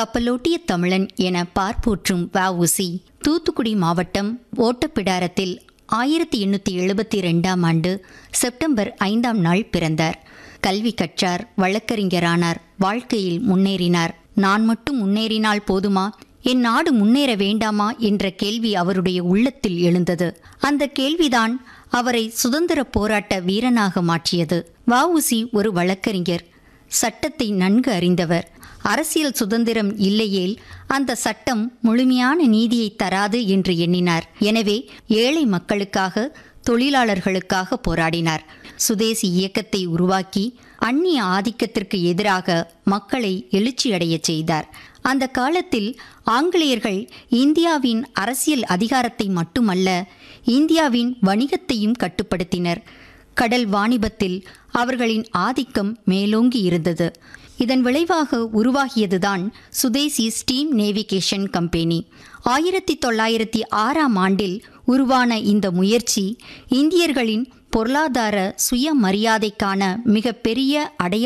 கப்பலோட்டிய தமிழன் என பார்ப்போற்றும் வஉசி தூத்துக்குடி மாவட்டம் ஓட்டப்பிடாரத்தில் ஆயிரத்தி எண்ணூற்றி எழுபத்தி ரெண்டாம் ஆண்டு செப்டம்பர் ஐந்தாம் நாள் பிறந்தார் கல்வி கற்றார் வழக்கறிஞரானார் வாழ்க்கையில் முன்னேறினார் நான் மட்டும் முன்னேறினால் போதுமா என் நாடு முன்னேற வேண்டாமா என்ற கேள்வி அவருடைய உள்ளத்தில் எழுந்தது அந்த கேள்விதான் அவரை சுதந்திர போராட்ட வீரனாக மாற்றியது வஉசி ஒரு வழக்கறிஞர் சட்டத்தை நன்கு அறிந்தவர் அரசியல் சுதந்திரம் இல்லையேல் அந்த சட்டம் முழுமையான நீதியை தராது என்று எண்ணினார் எனவே ஏழை மக்களுக்காக தொழிலாளர்களுக்காக போராடினார் சுதேசி இயக்கத்தை உருவாக்கி அந்நிய ஆதிக்கத்திற்கு எதிராக மக்களை எழுச்சியடையச் செய்தார் அந்த காலத்தில் ஆங்கிலேயர்கள் இந்தியாவின் அரசியல் அதிகாரத்தை மட்டுமல்ல இந்தியாவின் வணிகத்தையும் கட்டுப்படுத்தினர் கடல் வாணிபத்தில் அவர்களின் ஆதிக்கம் மேலோங்கி இருந்தது இதன் விளைவாக உருவாகியதுதான் சுதேசி ஸ்டீம் நேவிகேஷன் கம்பெனி ஆயிரத்தி தொள்ளாயிரத்தி ஆறாம் ஆண்டில் உருவான இந்த முயற்சி இந்தியர்களின் பொருளாதார சுயமரியாதைக்கான மிகப்பெரிய அடைய